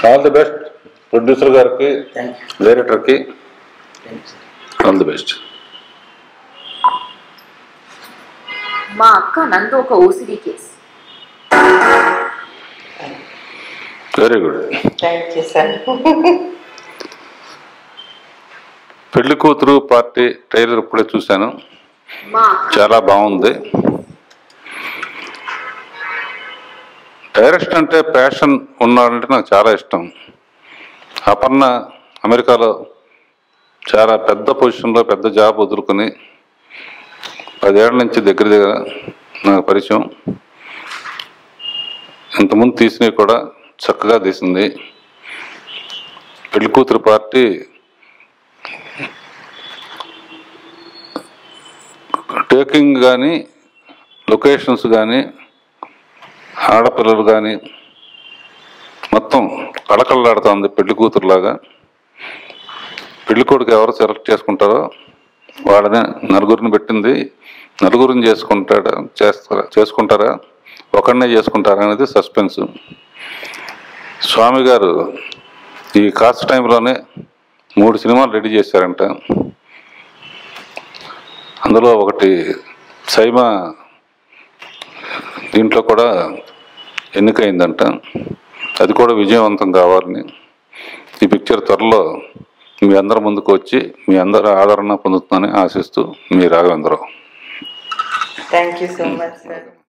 all the best producer గారికి thank you డైరెక్టర్కి thank you sir all the best మా అక్క నందు ఒక OCD case very good thank you sir పెళ్లి కూతురు పార్టీ ట్రైలర్ ఇప్పుడే చూశాను మా అక్క చాలా బాగుంది డైరెక్షన్ అంటే ప్యాషన్ ఉన్నాడంటే నాకు చాలా ఇష్టం అపర్ణ అమెరికాలో చాలా పెద్ద పొజిషన్లో పెద్ద జాబ్ వదులుకొని పదేళ్ల నుంచి దగ్గర దగ్గర నాకు పరిచయం ఇంతకుముందు తీసినవి కూడా చక్కగా తీసింది పెళ్లి కూతురు పార్టీ టేకింగ్ కానీ లొకేషన్స్ కానీ ఆడపిల్లలు కానీ మొత్తం కళకళలాడుతుంది పెళ్లి కూతురులాగా పెళ్లి కొడుకు ఎవరు సెలెక్ట్ చేసుకుంటారో వాళ్ళని నలుగురిని పెట్టింది నలుగురిని చేసుకుంటాడా చేస్తారా చేసుకుంటారా ఒకరినే చేసుకుంటారా అనేది సస్పెన్స్ స్వామి గారు ఈ కాస్ట్ టైంలోనే మూడు సినిమాలు రెడీ చేశారంట అందులో ఒకటి సైమ దీంట్లో కూడా ఎన్నికైందంట అది కూడా విజయవంతం కావాలని ఈ పిక్చర్ త్వరలో మీ అందరి ముందుకు వచ్చి మీ అందరి ఆదరణ పొందుతుందని ఆశిస్తూ మీ Raghavendra Rao thank you so much sir